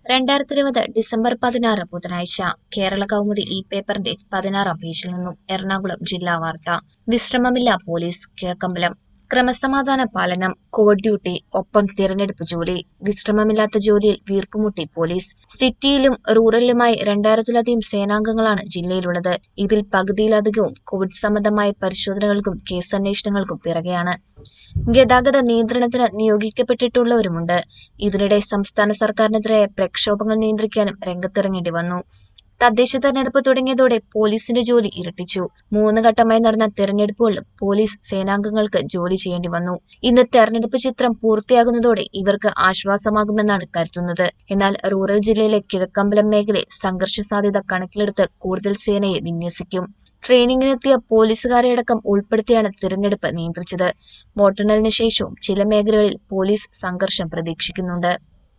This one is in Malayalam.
രണ്ടായിരത്തി ഇരുപത് ഡിസംബർ പതിനാറ് ബുധനാഴ്ച കേരള കൗമുദി ഈ പേപ്പറിന്റെ പതിനാറാം പേജിൽ നിന്നും എറണാകുളം ജില്ലാ വാർത്ത വിശ്രമമില്ല പോലീസ് കിഴക്കമ്പലം ക്രമസമാധാന പാലനം കോവിഡ് ഡ്യൂട്ടി ഒപ്പം തിരഞ്ഞെടുപ്പ് ജോലി വിശ്രമമില്ലാത്ത ജോലിയിൽ വീർപ്പുമുട്ടി പോലീസ് സിറ്റിയിലും റൂറലിലുമായി രണ്ടായിരത്തിലധികം സേനാംഗങ്ങളാണ് ജില്ലയിലുള്ളത് ഇതിൽ പകുതിയിലധികവും കോവിഡ് സംബന്ധമായ പരിശോധനകൾക്കും കേസന്വേഷണങ്ങൾക്കും പിറകെയാണ് ഗതാഗത നിയന്ത്രണത്തിന് നിയോഗിക്കപ്പെട്ടിട്ടുള്ളവരുമുണ്ട് ഇതിനിടെ സംസ്ഥാന സർക്കാരിനെതിരായ പ്രക്ഷോഭങ്ങൾ നിയന്ത്രിക്കാനും രംഗത്തിറങ്ങേണ്ടി വന്നു തദ്ദേശ തെരഞ്ഞെടുപ്പ് തുടങ്ങിയതോടെ പോലീസിന്റെ ജോലി ഇരട്ടിച്ചു മൂന്ന് ഘട്ടമായി നടന്ന തെരഞ്ഞെടുപ്പുകളിലും പോലീസ് സേനാംഗങ്ങൾക്ക് ജോലി ചെയ്യേണ്ടി വന്നു ഇന്ന് തെരഞ്ഞെടുപ്പ് ചിത്രം പൂർത്തിയാകുന്നതോടെ ഇവർക്ക് ആശ്വാസമാകുമെന്നാണ് കരുതുന്നത് എന്നാൽ റൂറൽ ജില്ലയിലെ കിഴക്കമ്പലം മേഖലയിൽ സംഘർഷ സാധ്യത കണക്കിലെടുത്ത് കൂടുതൽ സേനയെ വിന്യസിക്കും ട്രെയിനിങ്ങിനെത്തിയ പോലീസുകാരെയടക്കം ഉൾപ്പെടുത്തിയാണ് തിരഞ്ഞെടുപ്പ് നിയന്ത്രിച്ചത് വോട്ടെണ്ണലിന് ശേഷവും ചില മേഖലകളിൽ പോലീസ് സംഘർഷം പ്രതീക്ഷിക്കുന്നുണ്ട്